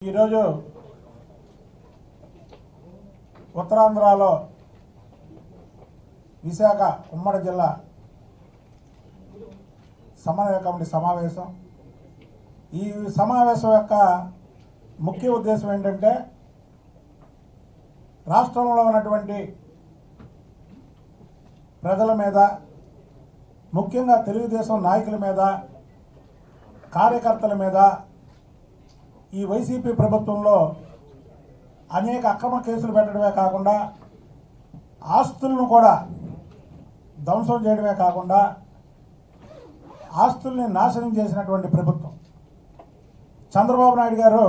ఈరోజు ఉత్తరాంధ్రలో విశాఖ ఉమ్మడి జిల్లా సమన్వయ కమిటీ సమావేశం ఈ సమావేశం యొక్క ముఖ్య ఉద్దేశం ఏంటంటే రాష్ట్రంలో ఉన్నటువంటి ప్రజల మీద ముఖ్యంగా తెలుగుదేశం నాయకుల మీద కార్యకర్తల మీద ఈ వైసీపీ ప్రభుత్వంలో అనేక అక్రమ కేసులు పెట్టడమే కాకుండా ఆస్తులను కూడా ధ్వంసం చేయడమే కాకుండా ఆస్తుల్ని నాశనం చేసినటువంటి ప్రభుత్వం చంద్రబాబు నాయుడు గారు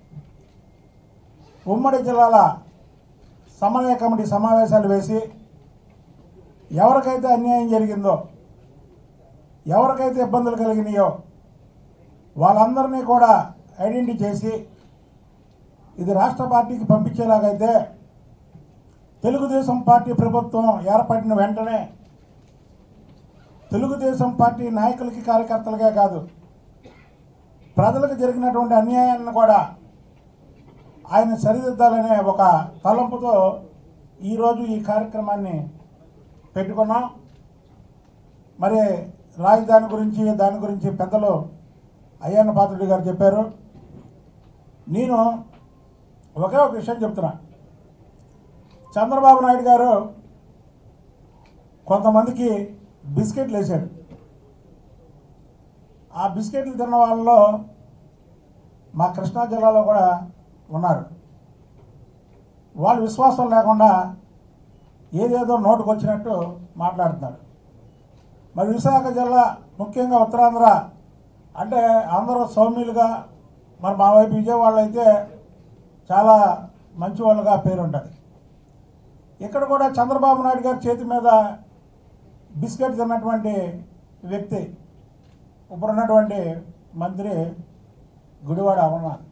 ఉమ్మడి జిల్లాల సమన్వయ కమిటీ సమావేశాలు వేసి ఎవరికైతే అన్యాయం జరిగిందో ఎవరికైతే ఇబ్బందులు కలిగినాయో వాళ్ళందరినీ కూడా ఐడెంటిఫై చేసి ఇది రాష్ట్ర పార్టీకి పంపించేలాగైతే తెలుగుదేశం పార్టీ ప్రభుత్వం ఏర్పడిన వెంటనే తెలుగుదేశం పార్టీ నాయకులకి కార్యకర్తలకే కాదు ప్రజలకు జరిగినటువంటి అన్యాయాలను కూడా ఆయన సరిదిద్దాలనే ఒక తలంపుతో ఈరోజు ఈ కార్యక్రమాన్ని పెట్టుకున్నాం మరి రాజధాని గురించి దాని గురించి పెద్దలు అయ్యన్న పాత్రుడి గారు చెప్పారు నేను ఒకే ఒక విషయం చెప్తున్నా చంద్రబాబు నాయుడు గారు కొంతమందికి బిస్కెట్లు వేశాడు ఆ బిస్కెట్లు తిన్న వాళ్ళలో మా కృష్ణా జిల్లాలో కూడా ఉన్నారు వాళ్ళు విశ్వాసం లేకుండా ఏదేదో నోటుకు వచ్చినట్టు మాట్లాడుతున్నారు మరి విశాఖ జిల్లా ముఖ్యంగా ఉత్తరాంధ్ర అంటే అందరూ సౌమ్యులుగా మరి మా వైపు విజయవాడలో అయితే చాలా మంచి వాళ్ళుగా పేరుంటుంది ఇక్కడ కూడా చంద్రబాబు నాయుడు గారి చేతి మీద బిస్కెట్ తిన్నటువంటి వ్యక్తి ఇప్పుడున్నటువంటి మంత్రి గుడివాడ అమర్నాథ్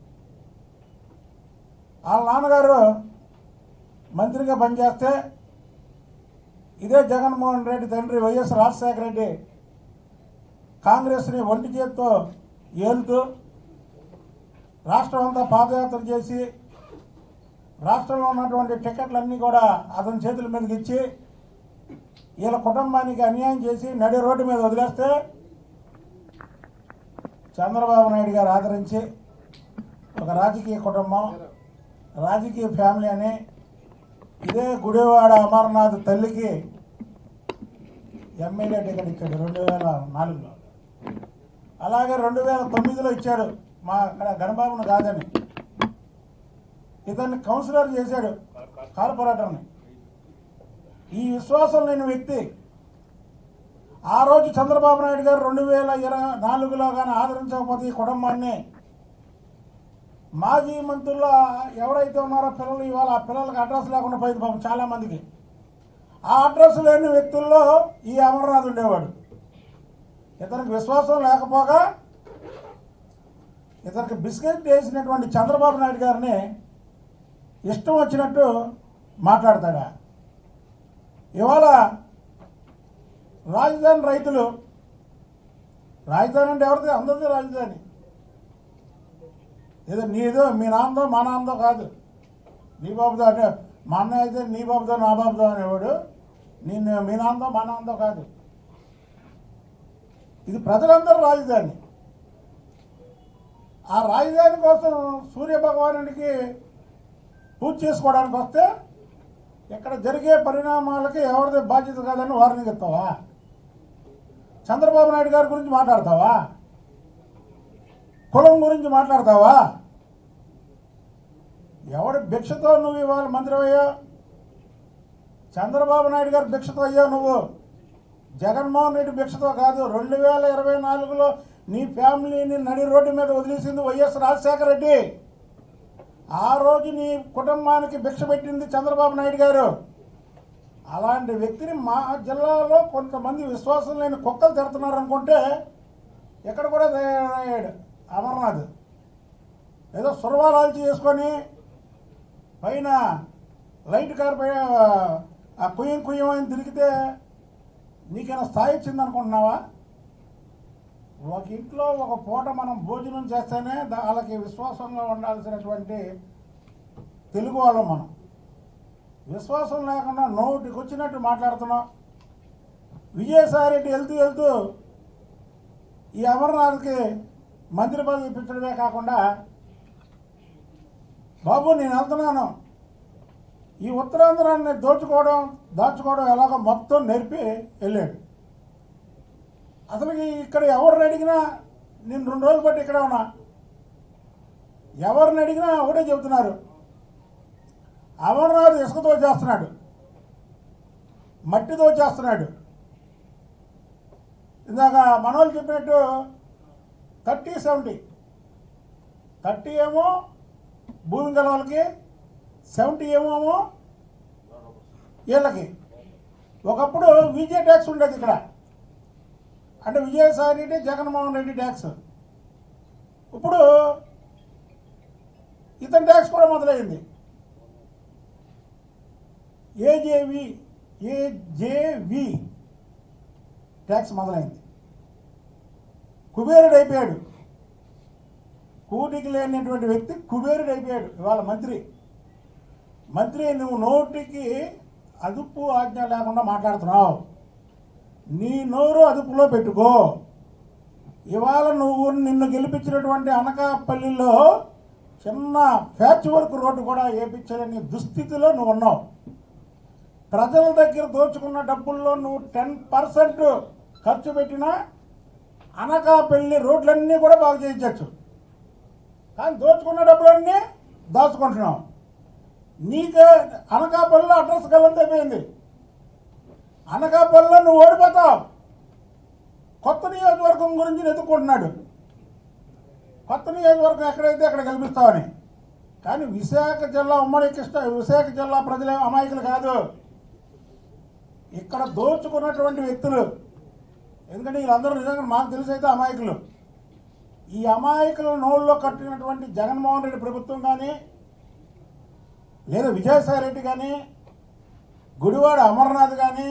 వాళ్ళ నాన్నగారు మంత్రిగా పనిచేస్తే ఇదే జగన్మోహన్ రెడ్డి తండ్రి వైఎస్ రాజశేఖర రెడ్డి కాంగ్రెస్ని ఒంటి చేత్తో ఏలుతూ రాష్ట్రం అంతా పాదయాత్ర చేసి రాష్ట్రంలో ఉన్నటువంటి టికెట్లన్నీ కూడా అతని చేతుల మీదకి ఇచ్చి వీళ్ళ కుటుంబానికి అన్యాయం చేసి నడి రోడ్డు మీద వదిలేస్తే చంద్రబాబు నాయుడు గారు ఆదరించి ఒక రాజకీయ కుటుంబం రాజకీయ ఫ్యామిలీ అని ఇదే గుడివాడ అమర్నాథ్ తల్లికి ఎమ్మెల్యే టికెట్ ఇచ్చాడు రెండు వేల నాలుగులో అలాగే రెండు వేల తొమ్మిదిలో ఇచ్చాడు మా అక్కడ గణబాబును కాదని ఇతన్ని కౌన్సిలర్ చేశాడు కార్పొరేటర్ని ఈ విశ్వాసం లేని వ్యక్తి ఆ రోజు చంద్రబాబు నాయుడు గారు రెండు వేల ఇరవై నాలుగులో కానీ ఆదరించకపోతే ఈ కుటుంబాన్ని మాజీ మంత్రుల్లో ఎవరైతే ఉన్నారో పిల్లలు ఇవాళ ఆ పిల్లలకి అడ్రస్ లేకుండా పోయింది పాపం చాలా మందికి ఆ అడ్రస్ లేని వ్యక్తుల్లో ఈ అమర్నాథ్ ఉండేవాడు ఇతనికి విశ్వాసం లేకపోగా ఇతనికి బిస్కెట్ వేసినటువంటి చంద్రబాబు నాయుడు గారిని ఇష్టం వచ్చినట్టు మాట్లాడతాడా ఇవాళ రాజధాని రైతులు రాజధాని అంటే ఎవరిది అందరిది రాజధాని ఏదో నీదో మీ నాన్నదో మా నాన్నదో కాదు నీ బాబుదో అంటే మా అన్నయ్య అయితే నీ బాబుదో నా బాబుదో అనేవాడు నేను మీ నాన్నదో మా నాన్నదో కాదు ఇది ప్రజలందరూ రాజధాని ఆ రాజధాని కోసం సూర్య భగవానుడికి పూజ చేసుకోవడానికి వస్తే ఇక్కడ జరిగే పరిణామాలకి ఎవరిది బాధ్యత కాదని వార్నింగ్ ఇస్తావా చంద్రబాబు నాయుడు గారి గురించి మాట్లాడతావా కులం గురించి మాట్లాడతావా ఎవడి భిక్షతో నువ్వు ఇవాళ మంత్రి అయ్యావు చంద్రబాబు నాయుడు గారి భిక్షతో అయ్యావు నువ్వు జగన్మోహన్ రెడ్డి భిక్షతో కాదు రెండు వేల ఇరవై నాలుగులో నీ ఫ్యామిలీని నడి రోడ్డు మీద వదిలేసింది వైఎస్ రాజశేఖర రెడ్డి ఆ రోజు నీ కుటుంబానికి భిక్ష పెట్టింది చంద్రబాబు నాయుడు గారు అలాంటి వ్యక్తిని మా జిల్లాలో కొంతమంది విశ్వాసం లేని కుక్కలు తిడుతున్నారు అనుకుంటే ఇక్కడ కూడా తయారయ్యాడు అమర్నాథ్ ఏదో సురవాలాల్చి చేసుకొని పైన లైట్ కార్ పై ఆ కుయ్యం కుయ్యం అని తిరిగితే నీకైనా స్థాయి వచ్చింది అనుకుంటున్నావా ఒక ఇంట్లో ఒక పూట మనం భోజనం చేస్తేనే దా- వాళ్ళకి విశ్వాసంగా ఉండాల్సినటువంటి తెలుగు వాళ్ళం మనం విశ్వాసం లేకుండా నోటికి వచ్చినట్టు మాట్లాడుతున్నాం విజయసాయి రెడ్డి వెళ్తూ వెళ్తూ ఈ అమర్నాథ్కి మంత్రి పదవి ఇప్పించడమే కాకుండా బాబు నేను వెళ్తున్నాను ఈ ఉత్తరాంధ్రాన్ని దోచుకోవడం దాచుకోవడం ఎలాగో మొత్తం నేర్పి వెళ్ళాడు అసలుకి ఇక్కడ ఎవరిని అడిగినా నేను రెండు రోజులు బట్టి ఇక్కడే ఉన్నా ఎవరిని అడిగినా ఒకటే చెబుతున్నారు అమర్నాథ్ ఇసుకతో చేస్తున్నాడు మట్టితో చేస్తున్నాడు ఇందాక మనోళ్ళు చెప్పినట్టు థర్టీ సెవెంటీ థర్టీ ఏమో భూమి గల వాళ్ళకి సెవెంటీ ఏమో వీళ్ళకి ఒకప్పుడు విజయ ట్యాక్స్ ఉండేది ఇక్కడ అంటే విజయసాయి రెడ్డి జగన్మోహన్ రెడ్డి ట్యాక్స్ ఇప్పుడు ఇతని ట్యాక్స్ కూడా మొదలైంది ఏజేవి ఏజేవి ట్యాక్స్ మొదలైంది కుబేరుడు అయిపోయాడు కూటికి లేనటువంటి వ్యక్తి కుబేరుడు అయిపోయాడు ఇవాళ మంత్రి మంత్రి నువ్వు నోటికి అదుపు ఆజ్ఞ లేకుండా మాట్లాడుతున్నావు నీ నోరు అదుపులో పెట్టుకో ఇవాళ నువ్వు నిన్ను గెలిపించినటువంటి అనకాపల్లిలో చిన్న ప్యాచ్ వర్క్ రోడ్డు కూడా వేయించలేని దుస్థితిలో నువ్వు ఉన్నావు ప్రజల దగ్గర దోచుకున్న డబ్బుల్లో నువ్వు టెన్ పర్సెంట్ ఖర్చు పెట్టినా అనకాపల్లి రోడ్లన్నీ కూడా బాగు చేయించవచ్చు కానీ దోచుకున్న డబ్బులన్నీ దాచుకుంటున్నావు నీకు అనకాపల్లిలో అడ్రస్ గల్లంతైపోయింది అనకాపల్లిలో నువ్వు ఓడిపోతావు కొత్త నియోజకవర్గం గురించి వెతుక్కుంటున్నాడు కొత్త నియోజకవర్గం ఎక్కడైతే అక్కడ కల్పిస్తావని కానీ విశాఖ జిల్లా ఉమ్మడి కృష్ణ విశాఖ జిల్లా ప్రజలే అమాయకులు కాదు ఇక్కడ దోచుకున్నటువంటి వ్యక్తులు ఎందుకంటే వీళ్ళందరూ నిజంగా మాకు తెలిసి అయితే అమాయకులు ఈ అమాయకుల నోళ్ళలో కట్టినటువంటి జగన్మోహన్ రెడ్డి ప్రభుత్వం కానీ లేదా విజయసాయి రెడ్డి కానీ గుడివాడ అమర్నాథ్ కానీ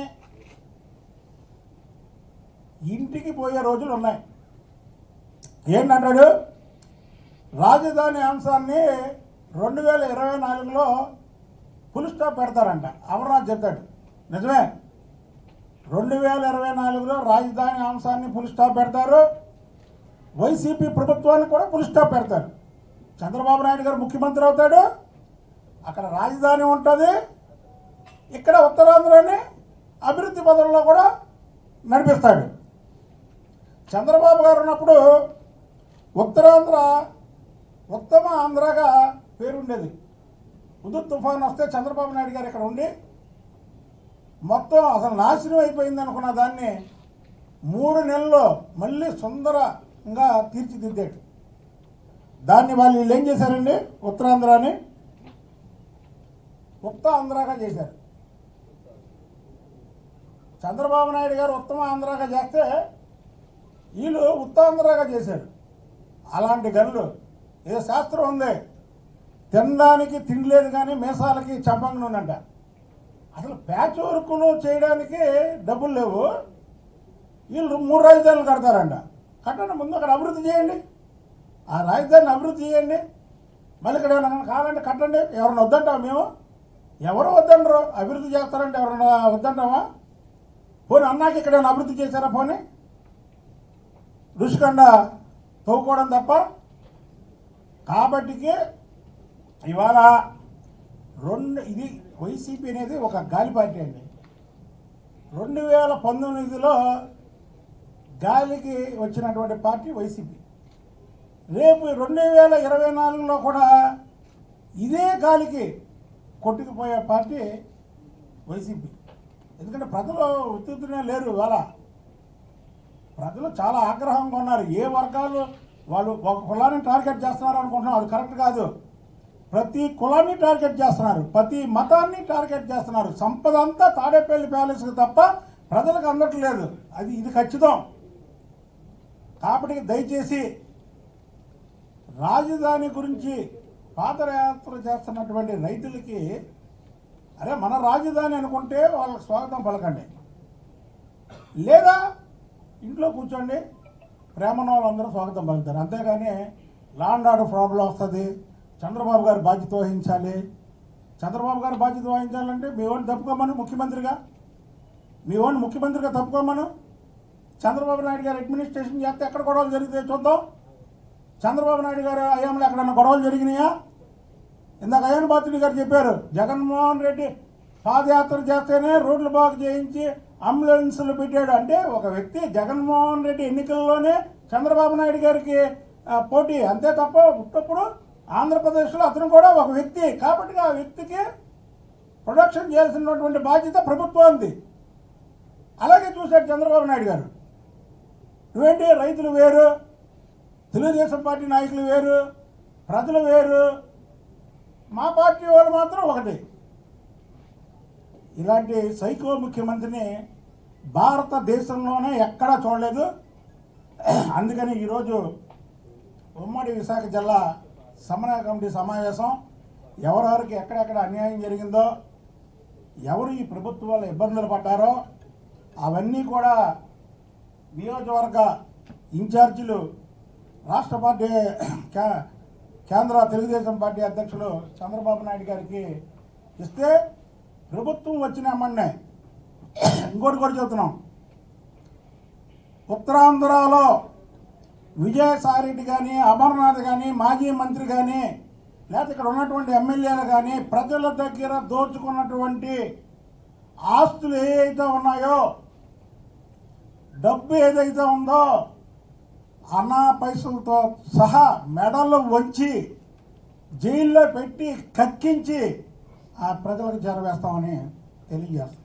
ఇంటికి పోయే రోజులు ఉన్నాయి ఏంటంటాడు రాజధాని అంశాన్ని రెండు వేల ఇరవై నాలుగులో ఫుల్ స్టాప్ పెడతారంట అమర్నాథ్ చెప్తాడు నిజమే రెండు వేల ఇరవై నాలుగులో రాజధాని అంశాన్ని ఫుల్ స్టాప్ పెడతారు వైసీపీ ప్రభుత్వానికి కూడా ఫుల్ స్టాప్ పెడతారు చంద్రబాబు నాయుడు గారు ముఖ్యమంత్రి అవుతాడు అక్కడ రాజధాని ఉంటుంది ఇక్కడ ఉత్తరాంధ్రాన్ని అభివృద్ధి పదంలో కూడా నడిపిస్తాడు చంద్రబాబు గారు ఉన్నప్పుడు ఉత్తరాంధ్ర ఉత్తమ ఆంధ్రగా పేరుండేది ఉదుర్ తుఫాన్ వస్తే చంద్రబాబు నాయుడు గారు ఇక్కడ ఉండి మొత్తం అసలు నాశనం అయిపోయింది అనుకున్న దాన్ని మూడు నెలల్లో మళ్ళీ సుందరంగా తీర్చిదిద్దాడు దాన్ని వాళ్ళు వీళ్ళు ఏం చేశారండి ఉత్తరాంధ్రాని ఉత్త ఆంధ్రాగా చేశారు చంద్రబాబు నాయుడు గారు ఉత్తమ ఆంధ్రాగా చేస్తే వీళ్ళు ఉత్తాంధ్రాగా చేశారు అలాంటి గనులు ఏదో శాస్త్రం ఉంది తినడానికి తిండి లేదు కానీ మీసాలకి చంపంగా ఉందంట అసలు ప్యాచ్ వర్కులు చేయడానికి డబ్బులు లేవు వీళ్ళు మూడు రాజధానులు కడతారంట కట్టండి ముందు అక్కడ అభివృద్ధి చేయండి ఆ రాజధానిని అభివృద్ధి చేయండి మళ్ళీ ఇక్కడ ఏమైనా కావాలంటే కట్టండి ఎవరైనా వద్దంటావా మేము ఎవరు వద్దంటారు అభివృద్ధి చేస్తారంటే ఎవరైనా వద్దంటావా పోనీ అన్నాకి ఇక్కడ ఏమైనా అభివృద్ధి చేశారా పోనీ రుషికొండ తవ్వుకోవడం తప్ప కాబట్టికి ఇవాళ రెండు ఇది వైసీపీ అనేది ఒక గాలి పార్టీ అండి రెండు వేల పంతొమ్మిదిలో గాలికి వచ్చినటువంటి పార్టీ వైసీపీ రేపు రెండు వేల ఇరవై నాలుగులో కూడా ఇదే గాలికి కొట్టుకుపోయే పార్టీ వైసీపీ ఎందుకంటే ప్రజలు ఉత్తీర్ణే లేరు ఇవాళ ప్రజలు చాలా ఆగ్రహంగా ఉన్నారు ఏ వర్గాలు వాళ్ళు ఒక కులాన్ని టార్గెట్ చేస్తున్నారు అనుకుంటున్నాం అది కరెక్ట్ కాదు ప్రతి కులాన్ని టార్గెట్ చేస్తున్నారు ప్రతి మతాన్ని టార్గెట్ చేస్తున్నారు సంపద అంతా తాడేపల్లి ప్యాలెస్కి తప్ప ప్రజలకు అందట్లేదు అది ఇది ఖచ్చితం కాబట్టి దయచేసి రాజధాని గురించి పాదయాత్ర చేస్తున్నటువంటి రైతులకి అరే మన రాజధాని అనుకుంటే వాళ్ళకి స్వాగతం పలకండి లేదా ఇంట్లో కూర్చోండి ప్రేమను వాళ్ళందరూ స్వాగతం పలుకుతారు అంతేగాని లాండ్ ఆర్డర్ ప్రాబ్లం వస్తుంది చంద్రబాబు గారు బాధ్యత వహించాలి చంద్రబాబు గారు బాధ్యత వహించాలంటే మీ వాడిని తప్పుకోమను ముఖ్యమంత్రిగా మీ వాడిని ముఖ్యమంత్రిగా తప్పుకోమను చంద్రబాబు నాయుడు గారు అడ్మినిస్ట్రేషన్ చేస్తే ఎక్కడ గొడవలు జరిగితే చూద్దాం చంద్రబాబు నాయుడు గారు అయ్యాంలో ఎక్కడన్నా గొడవలు జరిగినాయా ఇందాక అయ్యన్ బాతుడి గారు చెప్పారు జగన్మోహన్ రెడ్డి పాదయాత్ర చేస్తేనే రోడ్లు బాగు చేయించి అంబులెన్సులు పెట్టాడు అంటే ఒక వ్యక్తి జగన్మోహన్ రెడ్డి ఎన్నికల్లోనే చంద్రబాబు నాయుడు గారికి ఆ, పోటీ అంతే తప్ప ఉట్టప్పుడు ఆంధ్రప్రదేశ్లో అతను కూడా ఒక వ్యక్తి కాబట్టి ఆ వ్యక్తికి ప్రొడక్షన్ చేయాల్సినటువంటి బాధ్యత ప్రభుత్వానికి అలాగే చూశాడు చంద్రబాబు నాయుడు గారు నువ్వేంటి రైతులు వేరు తెలుగుదేశం పార్టీ నాయకులు వేరు ప్రజలు వేరు మా పార్టీ వాళ్ళు మాత్రం ఒకటి ఇలాంటి సైకో ముఖ్యమంత్రిని భారతదేశంలోనే ఎక్కడా చూడలేదు అందుకని ఈరోజు ఉమ్మడి విశాఖ జిల్లా సమన్వయ కమిటీ సమావేశం ఎవరెవరికి ఎక్కడెక్కడ అన్యాయం జరిగిందో ఎవరు ఈ ప్రభుత్వం వల్ల ఇబ్బందులు పడ్డారో అవన్నీ కూడా నియోజకవర్గ ఇన్ఛార్జీలు రాష్ట్ర పార్టీ కే- కేంద్ర తెలుగుదేశం పార్టీ అధ్యక్షులు చంద్రబాబు నాయుడు గారికి ఇస్తే ప్రభుత్వం వచ్చిన అమ్మన్నే ఇంకోటి కూడా చెబుతున్నాం ఉత్తరాంధ్రలో విజయసాయిరెడ్డి కానీ అమర్నాథ్ కానీ మాజీ మంత్రి కానీ లేకపోతే ఇక్కడ ఉన్నటువంటి ఎమ్మెల్యేలు కానీ ప్రజల దగ్గర దోచుకున్నటువంటి ఆస్తులు ఏవైతే ఉన్నాయో డబ్బు ఏదైతే ఉందో అన్నా పైసలతో సహా మెడలు వంచి జైల్లో పెట్టి కక్కించి ఆ ప్రజలకు చేరవేస్తామని తెలియజేస్తాం